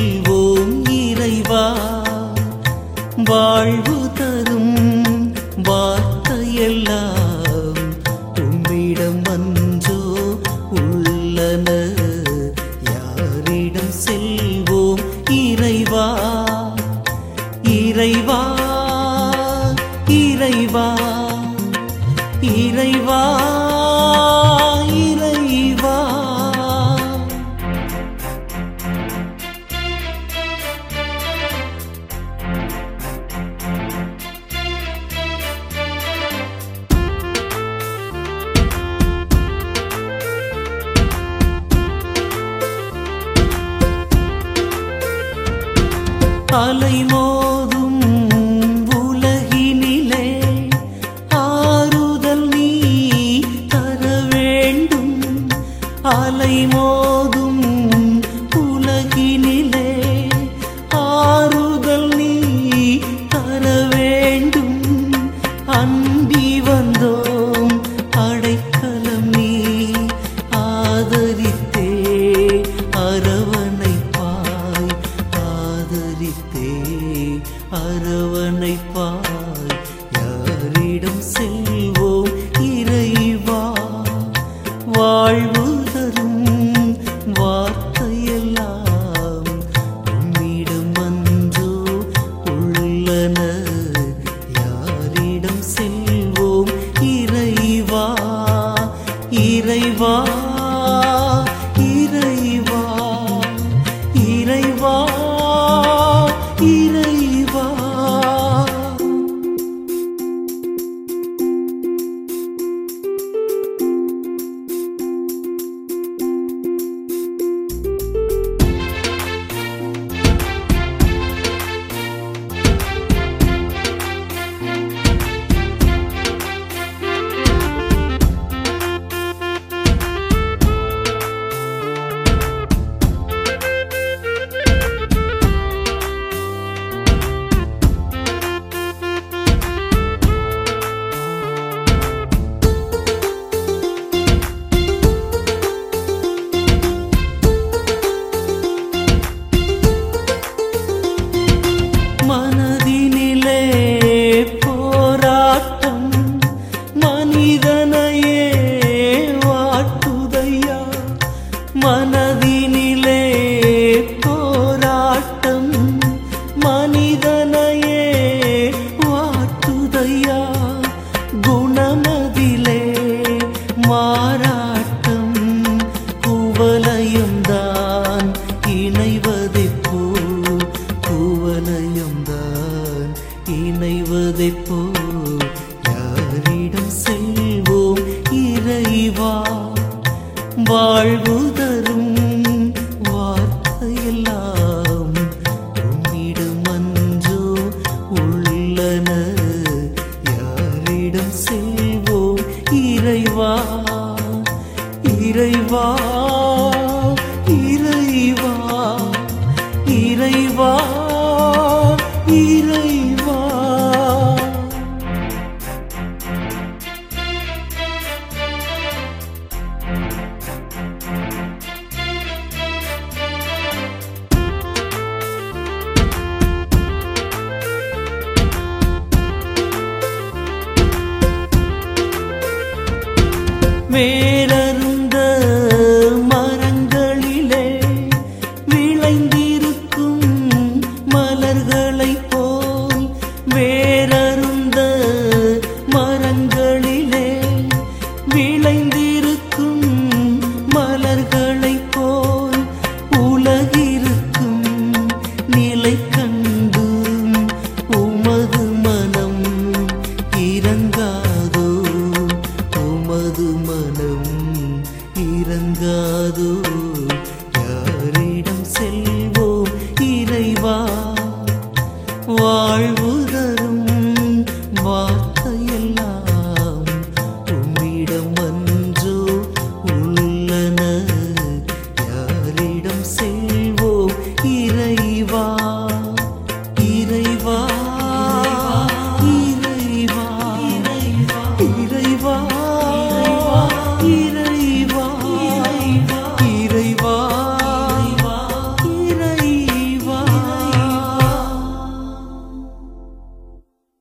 செல்வோம் இறைவா வாழ்வு தரும் வார்த்தையெல்லாம் உம்மிடம் அன்றோ உள்ளன யாரிடம் செல்வோம் இறைவா இறைவா இறைவா இறைவா இறைவா அலைமோதும் உலகினிலே ஆறுதல் நீ தர வேண்டும் அலைமோதும் உலகினிலே ஆறுதல் நீ தர வேண்டும் அன்பி வந்தோம் அடைக்கலம் நீ ஆதரித்தே அரவணைப்பாய் ஆதரித்தே அரவணைப்பாய் யாரிடம் செல்வோம் இறைவா வாழ்வு தரும் வார்த்தையெல்லாம் உம்மிடம் அன்றோ உள்ளன யாரிடம் செல்வோம் இறைவா இறைவா இறைவா இறைவா இறைவா மனதினிலே போராட்டம் மனிதனையே வாட்டுதையா மனதினிலே போராட்டம் மனிதனையே வாட்டுதையா குணமதிலே மாறாட்டம் குவலயம்தான் இணைவதைப் போல் குவலயம்தான் இணைவதைப் போல் யாரிடம் செல்வோம் இறைவா வாழ்வு தரும் வார்த்தையெல்லாம் உம்மிடம் அன்றோ உள்ளன யாரிடம் செல்வோம் இறைவா இறைவா இறைவா இறைவா இறைவா வேரருந்த மரங்களிலே விளைந்திருக்கும் மலர்களைப் போல் வேரருந்த மரங்களிலே விளைந்திருக்கும் மலர்களைப் போல் உலகிருக்கும் நிலை கண்டு உமது மனம் இறங்காதோ உமது மனம் இறங்காதோ யாரிடம் செல்வோம் இறைவா வாழ்வு தரும் வார்த்தையெல்லாம் உம்மிடம் அன்றோ உள்ளன யாரிடம் செல்வோம் இறைவா இறைவா இறைவா இறைவா